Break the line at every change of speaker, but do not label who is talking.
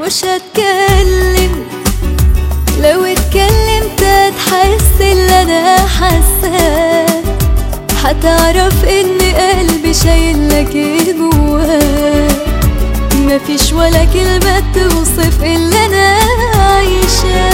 مش هتكلم لو اتكلمت هتحس اللي انا حاساه هتعرف ان قلبي شايل لك ايه جواه مفيش ولا كلمة توصف اللي انا عايشاه